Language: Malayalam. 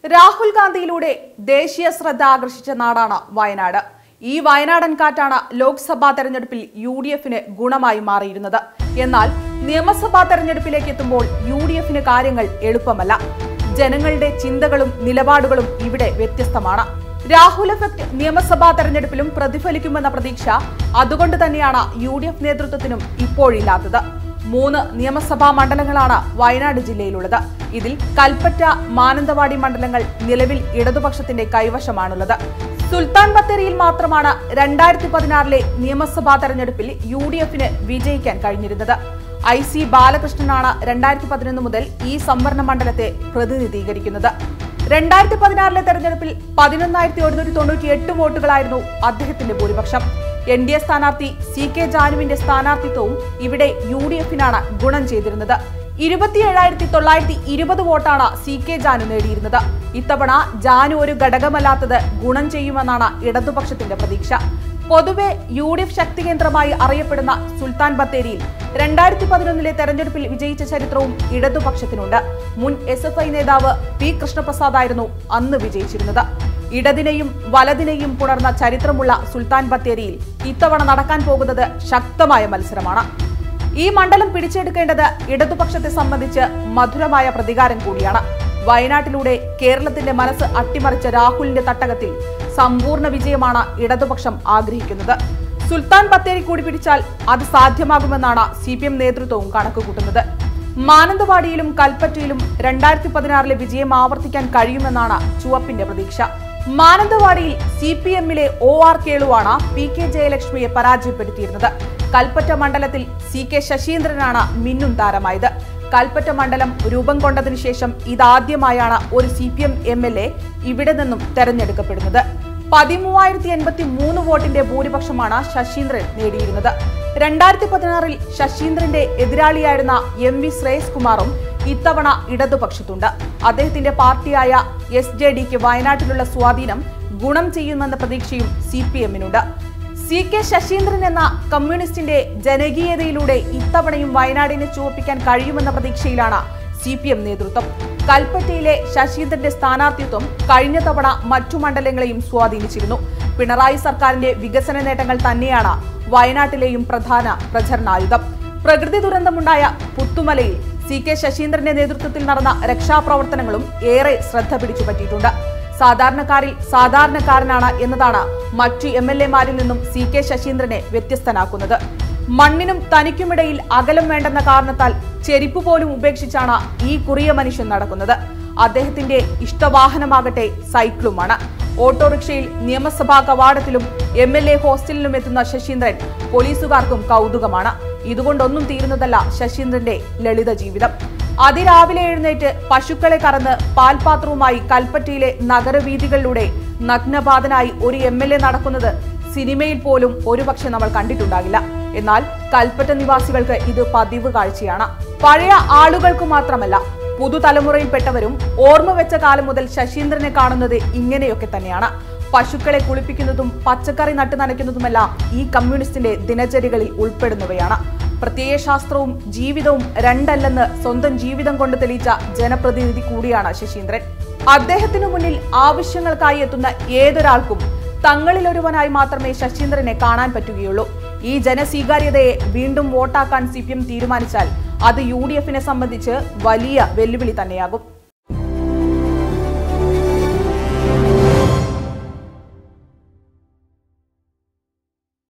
രാഹുൽ ഗാന്ധിയിലൂടെ ദേശീയ ശ്രദ്ധ ആകർഷിച്ച നാടാണ് വയനാട് ഈ വയനാടൻ കാറ്റാണ് ലോക്സഭാ തെരഞ്ഞെടുപ്പിൽ യു ഡി എഫിന് ഗുണമായി മാറിയിരുന്നത് എന്നാൽ നിയമസഭാ തെരഞ്ഞെടുപ്പിലേക്ക് എത്തുമ്പോൾ യു ഡി എഫിന് കാര്യങ്ങൾ എളുപ്പമല്ല ജനങ്ങളുടെ ചിന്തകളും നിലപാടുകളും ഇവിടെ വ്യത്യസ്തമാണ് രാഹുൽ എഫക്ട് നിയമസഭാ തെരഞ്ഞെടുപ്പിലും പ്രതിഫലിക്കുമെന്ന പ്രതീക്ഷ അതുകൊണ്ട് തന്നെയാണ് യു ഡി എഫ് നേതൃത്വത്തിനും ഇപ്പോഴില്ലാത്തത് മൂന്ന് നിയമസഭാ മണ്ഡലങ്ങളാണ് വയനാട് ജില്ലയിലുള്ളത് ഇതിൽ കൽപ്പറ്റ മാനന്തവാടി മണ്ഡലങ്ങൾ നിലവിൽ ഇടതുപക്ഷത്തിന്റെ കൈവശമാണുള്ളത് സുൽത്താൻ ബത്തേരിയിൽ മാത്രമാണ് രണ്ടായിരത്തി പതിനാറിലെ നിയമസഭാ തെരഞ്ഞെടുപ്പിൽ യു ഡി എഫിന് വിജയിക്കാൻ കഴിഞ്ഞിരുന്നത് ഐ സി ബാലകൃഷ്ണനാണ് രണ്ടായിരത്തി പതിനൊന്ന് മുതൽ ഈ സംവരണ മണ്ഡലത്തെ പ്രതിനിധീകരിക്കുന്നത് രണ്ടായിരത്തി പതിനാറിലെ തെരഞ്ഞെടുപ്പിൽ പതിനൊന്നായിരത്തി ഒരുന്നൂറ്റി തൊണ്ണൂറ്റി എട്ട് വോട്ടുകളായിരുന്നു അദ്ദേഹത്തിന്റെ ഭൂരിപക്ഷം എൻ ഡി എ സ്ഥാനാർത്ഥി സി കെ ജാനുവിന്റെ സ്ഥാനാർത്ഥിത്വവും ഇവിടെ യു ഡി എഫിനാണ് ഗുണം ചെയ്തിരുന്നത് ഇരുപത്തിയേഴായിരത്തി തൊള്ളായിരത്തി ഇരുപത് വോട്ടാണ് സി കെ ജാനു നേടിയിരുന്നത് ഇത്തവണ ജാനു ഒരു ഘടകമല്ലാത്തത് ഗുണം ചെയ്യുമെന്നാണ് ഇടതുപക്ഷത്തിന്റെ പ്രതീക്ഷ പൊതുവെ യു ഡി എഫ് ശക്തി കേന്ദ്രമായി അറിയപ്പെടുന്ന സുൽത്താൻ ബത്തേരിയിൽ രണ്ടായിരത്തി പതിനൊന്നിലെ തെരഞ്ഞെടുപ്പിൽ വിജയിച്ച ചരിത്രവും ഇടതുപക്ഷത്തിനുണ്ട് മുൻ എസ് എഫ് ഐ നേതാവ് പി കൃഷ്ണപ്രസാദായിരുന്നു അന്ന് വിജയിച്ചിരുന്നത് ഇടതിനെയും വലതിനെയും പുണർന്ന ചരിത്രമുള്ള സുൽത്താൻ ബത്തേരിയിൽ ഇത്തവണ നടക്കാൻ പോകുന്നത് ശക്തമായ മത്സരമാണ് ഈ മണ്ഡലം പിടിച്ചെടുക്കേണ്ടത് ഇടതുപക്ഷത്തെ സംബന്ധിച്ച് മധുരമായ പ്രതികാരം കൂടിയാണ് വയനാട്ടിലൂടെ കേരളത്തിന്റെ മനസ്സ് അട്ടിമറിച്ച രാഹുലിന്റെ തട്ടകത്തിൽ സമ്പൂർണ്ണ വിജയമാണ് ഇടതുപക്ഷം ആഗ്രഹിക്കുന്നത് സുൽത്താൻ ബത്തേരി കൂടി പിടിച്ചാൽ അത് സാധ്യമാകുമെന്നാണ് സി പി എം നേതൃത്വവും കണക്കുകൂട്ടുന്നത് മാനന്തവാടിയിലും കൽപ്പറ്റയിലും രണ്ടായിരത്തി പതിനാറിലെ വിജയം ആവർത്തിക്കാൻ കഴിയുമെന്നാണ് ചുവപ്പിന്റെ പ്രതീക്ഷ മാനന്തവാടിയിൽ സി പി എമ്മിലെ ഒ ആർ കേളുവാണ് പി കെ ജയലക്ഷ്മിയെ പരാജയപ്പെടുത്തിയിരുന്നത് കൽപ്പറ്റ മണ്ഡലത്തിൽ സി കെ ശശീന്ദ്രനാണ് മിന്നും താരമായത് കൽപ്പറ്റ മണ്ഡലം രൂപം കൊണ്ടതിനു ശേഷം ഇതാദ്യമായാണ് ഒരു C P M M L A ഇവിടെ നിന്നും തെരഞ്ഞെടുക്കപ്പെടുന്നത് പതിമൂവായിരത്തി എൺപത്തി മൂന്ന് വോട്ടിന്റെ ഭൂരിപക്ഷമാണ് ശശീന്ദ്രൻ നേടിയിരുന്നത് രണ്ടായിരത്തി പതിനാറിൽ ശശീന്ദ്രന്റെ എതിരാളിയായിരുന്ന എം വി ശ്രേയസ് കുമാറും ഇത്തവണ ഇടതുപക്ഷത്തുണ്ട് അദ്ദേഹത്തിന്റെ പാർട്ടിയായ എസ് ജെ ഡിക്ക് വയനാട്ടിലുള്ള സ്വാധീനം ഗുണം ചെയ്യുമെന്ന പ്രതീക്ഷയും സി പി എമ്മിനുണ്ട് സി കെ ശശീന്ദ്രൻ എന്ന കമ്മ്യൂണിസ്റ്റിന്റെ ജനകീയതയിലൂടെ ഇത്തവണയും വയനാടിനെ ചുവപ്പിക്കാൻ കഴിയുമെന്ന പ്രതീക്ഷയിലാണ് സി പി എം നേതൃത്വം കൽപ്പറ്റയിലെ ശശീന്ദ്രന്റെ സ്ഥാനാർത്ഥിത്വം കഴിഞ്ഞ തവണ മറ്റു മണ്ഡലങ്ങളെയും സ്വാധീനിച്ചിരുന്നു പിണറായി സർക്കാരിന്റെ വികസന നേട്ടങ്ങൾ തന്നെയാണ് വയനാട്ടിലെയും പ്രധാന പ്രചരണായുധം പ്രകൃതി ദുരന്തമുണ്ടായ പുത്തുമലയിൽ സി കെ ശശീന്ദ്രന്റെ നേതൃത്വത്തിൽ നടന്ന രക്ഷാപ്രവർത്തനങ്ങളും ഏറെ ശ്രദ്ധ പിടിച്ചുപറ്റിയിട്ടുണ്ട് സാധാരണക്കാരിൽ സാധാരണക്കാരനാണ് എന്നതാണ് മറ്റു എം എൽ എമാരിൽ നിന്നും സി കെ ശശീന്ദ്രനെ വ്യത്യസ്തനാക്കുന്നത് മണ്ണിനും തനിക്കുമിടയിൽ അകലം വേണ്ടെന്ന കാരണത്താൽ ചെരിപ്പ് പോലും ഉപേക്ഷിച്ചാണ് ഈ കുറിയ മനുഷ്യൻ നടക്കുന്നത് അദ്ദേഹത്തിന്റെ ഇഷ്ടവാഹനമാകട്ടെ സൈക്കിളുമാണ് ഓട്ടോറിക്ഷയിൽ നിയമസഭാ കവാടത്തിലും എം എൽ എ ഹോസ്റ്റലിലും എത്തുന്ന ശശീന്ദ്രൻ പോലീസുകാർക്കും കൗതുകമാണ് ഇതുകൊണ്ടൊന്നും തീരുന്നതല്ല ശശീന്ദ്രന്റെ ലളിത ജീവിതം അതിരാവിലെ എഴുന്നേറ്റ് പശുക്കളെ കറന്ന് പാൽപാത്രവുമായി കൽപ്പറ്റയിലെ നഗരവീഥികളിലൂടെ നഗ്നപാതനായി ഒരു എം എൽ എ നടക്കുന്നത് സിനിമയിൽ പോലും ഒരുപക്ഷെ നമ്മൾ കണ്ടിട്ടുണ്ടാകില്ല എന്നാൽ കൽപ്പറ്റ നിവാസികൾക്ക് ഇത് പതിവ് കാഴ്ചയാണ് പഴയ ആളുകൾക്ക് മാത്രമല്ല പുതുതലമുറയിൽപ്പെട്ടവരും ഓർമ്മ വെച്ച കാലം മുതൽ ശശീന്ദ്രനെ കാണുന്നത് ഇങ്ങനെയൊക്കെ തന്നെയാണ് പശുക്കളെ കുളിപ്പിക്കുന്നതും പച്ചക്കറി നട്ടു നനയ്ക്കുന്നതുമെല്ലാം ഈ കമ്മ്യൂണിസ്റ്റിന്റെ ദിനചര്യകളിൽ ഉൾപ്പെടുന്നവയാണ് പ്രത്യയശാസ്ത്രവും ജീവിതവും രണ്ടല്ലെന്ന് സ്വന്തം ജീവിതം കൊണ്ട് തെളിയിച്ച ജനപ്രതിനിധി കൂടിയാണ് ശശീന്ദ്രൻ അദ്ദേഹത്തിനു മുന്നിൽ ആവശ്യങ്ങൾക്കായി എത്തുന്ന ഏതൊരാൾക്കും തങ്ങളിൽ ഒരുവനായി മാത്രമേ ശശീന്ദ്രനെ കാണാൻ പറ്റുകയുള്ളൂ ഈ ജനസ്വീകാര്യതയെ വീണ്ടും വോട്ടാക്കാൻ സി തീരുമാനിച്ചാൽ അത് യു സംബന്ധിച്ച് വലിയ വെല്ലുവിളി തന്നെയാകും